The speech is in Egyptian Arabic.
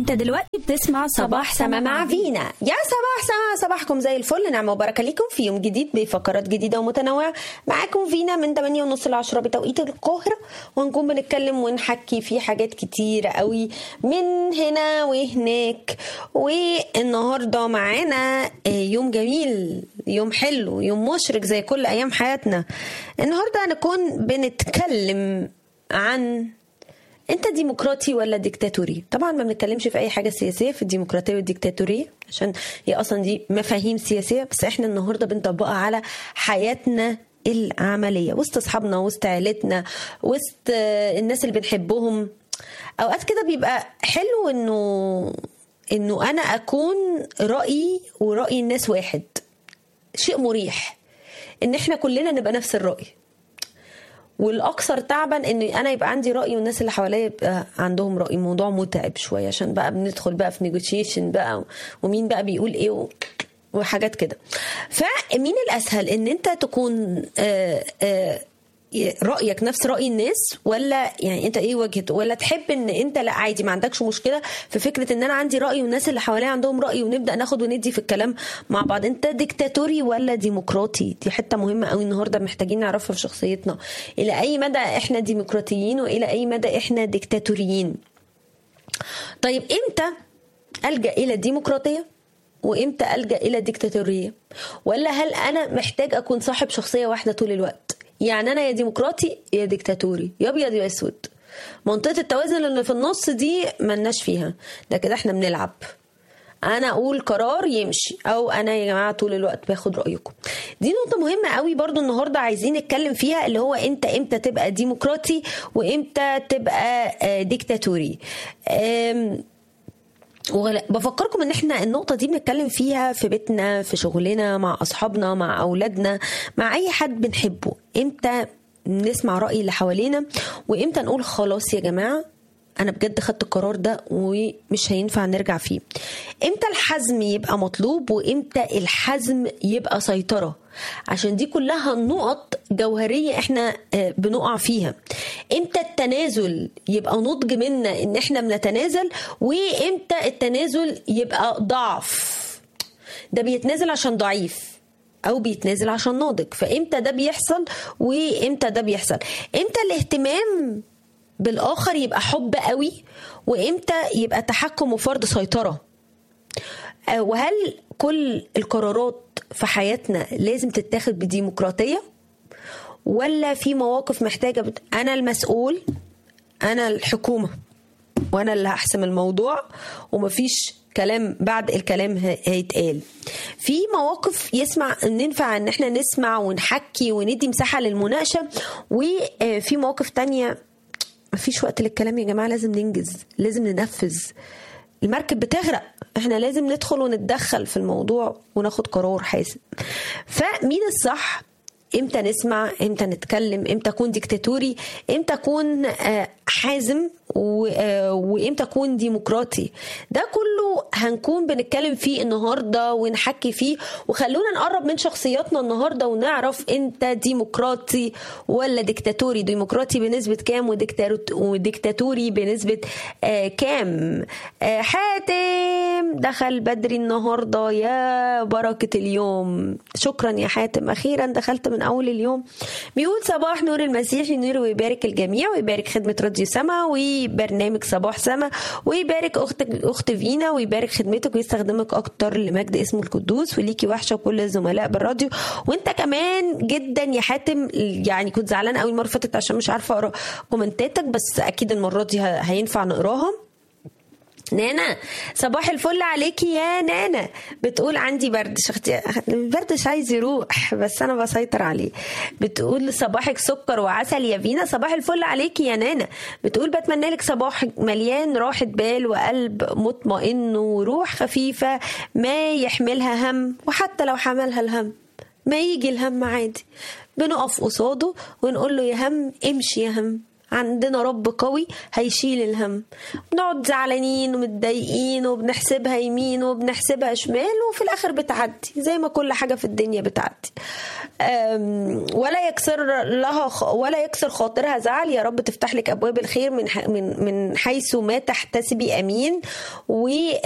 انت دلوقتي بتسمع صباح سما مع فينا يا صباح سما صباحكم زي الفل نعمة وبركة ليكم في يوم جديد بفقرات جديدة ومتنوعة معاكم فينا من 8 ونص ل 10 بتوقيت القاهرة وهنكون بنتكلم ونحكي في حاجات كتيرة قوي من هنا وهناك والنهاردة معانا يوم جميل يوم حلو يوم مشرق زي كل أيام حياتنا النهاردة هنكون بنتكلم عن انت ديمقراطي ولا ديكتاتوري طبعا ما بنتكلمش في اي حاجه سياسيه في الديمقراطيه والديكتاتوريه عشان هي اصلا دي مفاهيم سياسيه بس احنا النهارده بنطبقها على حياتنا العمليه وسط اصحابنا وسط عيلتنا وسط الناس اللي بنحبهم اوقات كده بيبقى حلو انه انه انا اكون رايي وراي الناس واحد شيء مريح ان احنا كلنا نبقى نفس الراي والاكثر تعبا ان انا يبقى عندي راي والناس اللي حواليا يبقى عندهم راي موضوع متعب شويه عشان بقى بندخل بقى في نيجوشيشن بقى ومين بقى بيقول ايه وحاجات كده فمين الاسهل ان انت تكون آآ آآ رايك نفس راي الناس ولا يعني انت ايه وجهته ولا تحب ان انت لا عادي ما عندكش مشكله في فكره ان انا عندي راي والناس اللي حواليا عندهم راي ونبدا ناخد وندي في الكلام مع بعض انت ديكتاتوري ولا ديمقراطي دي حته مهمه قوي النهارده محتاجين نعرفها في شخصيتنا الى اي مدى احنا ديمقراطيين والى اي مدى احنا ديكتاتوريين طيب امتى الجا الى الديمقراطيه وامتى الجا الى الديكتاتوريه ولا هل انا محتاج اكون صاحب شخصيه واحده طول الوقت يعني انا يا ديمقراطي يا ديكتاتوري يا ابيض يا اسود منطقه التوازن اللي في النص دي ملناش فيها ده كده احنا بنلعب انا اقول قرار يمشي او انا يا جماعه طول الوقت باخد رايكم دي نقطه مهمه قوي برضو النهارده عايزين نتكلم فيها اللي هو انت امتى تبقى ديمقراطي وامتى تبقى ديكتاتوري بفكركم ان احنا النقطه دي بنتكلم فيها في بيتنا في شغلنا مع اصحابنا مع اولادنا مع اي حد بنحبه امتى نسمع راي اللي حوالينا وامتى نقول خلاص يا جماعه انا بجد خدت القرار ده ومش هينفع نرجع فيه امتى الحزم يبقى مطلوب وامتى الحزم يبقى سيطره عشان دي كلها نقط جوهريه احنا بنقع فيها امتى التنازل يبقى نضج منا ان احنا بنتنازل وامتى التنازل يبقى ضعف ده بيتنازل عشان ضعيف او بيتنازل عشان ناضج فامتى ده بيحصل وامتى ده بيحصل امتى الاهتمام بالاخر يبقى حب قوي وامتى يبقى تحكم وفرض سيطره وهل كل القرارات في حياتنا لازم تتاخد بديمقراطيه ولا في مواقف محتاجه بت... انا المسؤول انا الحكومه وانا اللي هحسم الموضوع ومفيش كلام بعد الكلام هيتقال في مواقف يسمع ننفع ان احنا نسمع ونحكي وندي مساحه للمناقشه وفي مواقف تانية مفيش وقت للكلام يا جماعه لازم ننجز لازم ننفذ المركب بتغرق احنا لازم ندخل ونتدخل في الموضوع وناخد قرار حاسم فمين الصح امتى نسمع امتى نتكلم امتى اكون ديكتاتوري امتى اكون حازم وامتى اكون ديمقراطي ده كله هنكون بنتكلم فيه النهارده ونحكي فيه وخلونا نقرب من شخصياتنا النهارده ونعرف انت ديمقراطي ولا ديكتاتوري ديمقراطي بنسبه كام وديكتاتوري بنسبه كام حاتم دخل بدري النهارده يا بركه اليوم شكرا يا حاتم اخيرا دخلت من اول اليوم بيقول صباح نور المسيح ينور ويبارك الجميع ويبارك خدمه راديو سما وبرنامج صباح سما ويبارك اختك اخت فينا ويبارك خدمتك ويستخدمك اكتر لمجد اسمه القدوس وليكي وحشه كل الزملاء بالراديو وانت كمان جدا يا حاتم يعني كنت زعلانه قوي المره اللي فاتت عشان مش عارفه اقرا كومنتاتك بس اكيد المره دي هينفع نقراها نانا صباح الفل عليكي يا نانا بتقول عندي برد شختي البرد مش عايز يروح بس انا بسيطر عليه بتقول صباحك سكر وعسل يا فينا صباح الفل عليكي يا نانا بتقول بتمنى لك صباح مليان راحة بال وقلب مطمئن وروح خفيفة ما يحملها هم وحتى لو حملها الهم ما يجي الهم عادي بنقف قصاده ونقول له يا هم امشي يا هم عندنا رب قوي هيشيل الهم بنقعد زعلانين ومتضايقين وبنحسبها يمين وبنحسبها شمال وفي الاخر بتعدي زي ما كل حاجه في الدنيا بتعدي أم، ولا يكسر لها خ- ولا يكسر خاطرها زعل يا رب تفتح لك ابواب الخير من ح- من من حيث ما تحتسبي امين و